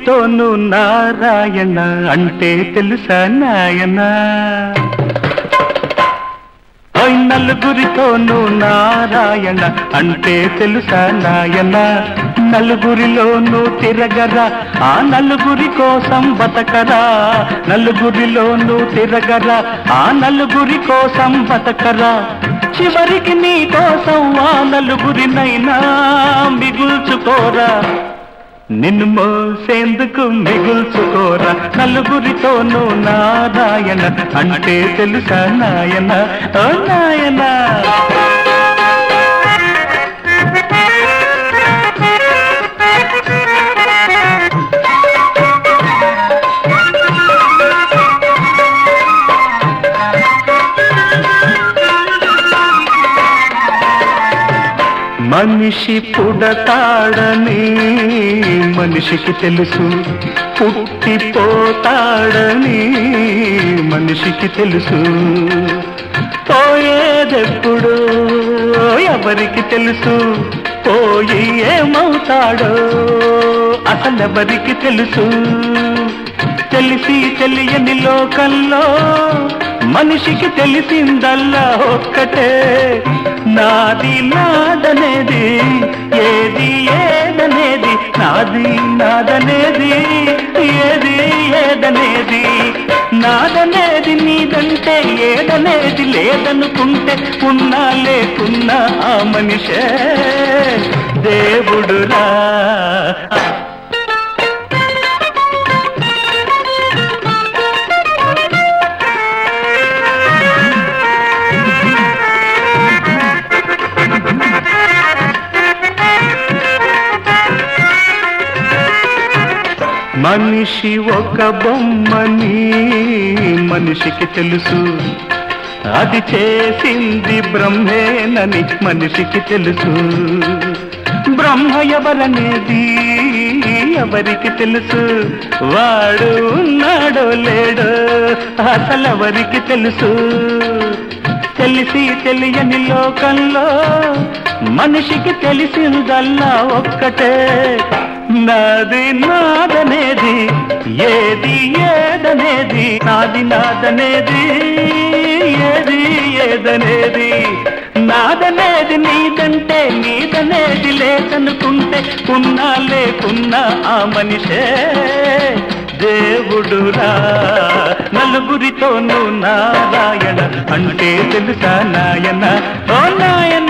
నలుగురితోనూ నారాయణ అంటే తెలుసా నాయన ఓయ్ నలుగురితోనూ నారాయణ అంటే తెలుసా నాయన నలుగురిలోనూ తిరగరా ఆ నలుగురి కోసం బతకరా నలుగురిలోనూ తిరగరా ఆ నలుగురి కోసం బతకరా చివరికి నీ కోసం ఆ నలుగురినైనా మిగుల్చుకోరా నిన్ను మోసేందుకు మిగుల్చుకోరా నలుగురితోనూ నారాయణ అంటే తెలుసా నాయన ఓ నాయన మనిషి పుడతాడని మనిషికి తెలుసు పుట్టిపోతాడని మనిషికి తెలుసు పోయేదెప్పుడు ఎవరికి తెలుసు పోయి ఏమవుతాడో అసలెవరికి తెలుసు తెలిసి తెలియని లోకంలో మనిషికి తెలిసిందల్లా ఒక్కటే నాది నాదనేది ఏది ఏదనేది నాది నాదనేది ఏది ఏదనేది నాదనేది నీదంటే ఏదనేది లేదనుకుంటే ఉన్నా లేకున్నా ఆ మనిషే దేవుడురా మనిషి ఒక బొమ్మని మనిషికి తెలుసు అది చేసింది బ్రహ్మేనని మనిషికి తెలుసు బ్రహ్మ ఎవరనేది ఎవరికి తెలుసు వాడు ఉన్నాడో లేడో అసలెవరికి తెలుసు తెలిసి తెలియని లోకంలో మనిషికి తెలిసిందల్లా ఒక్కటే నాది నాదనేది ఏది ఏదనేది నాది నాదనేది ఏది ఏదనేది నాదనేది నీదంటే నీదనేది లేదనుకుంటే ఉన్నా లేకున్నా ఆ మనిషే దేవుడురా నలుగురితోనూ నారాయణ అంటే తెలుసా నాయన ఓ నాయన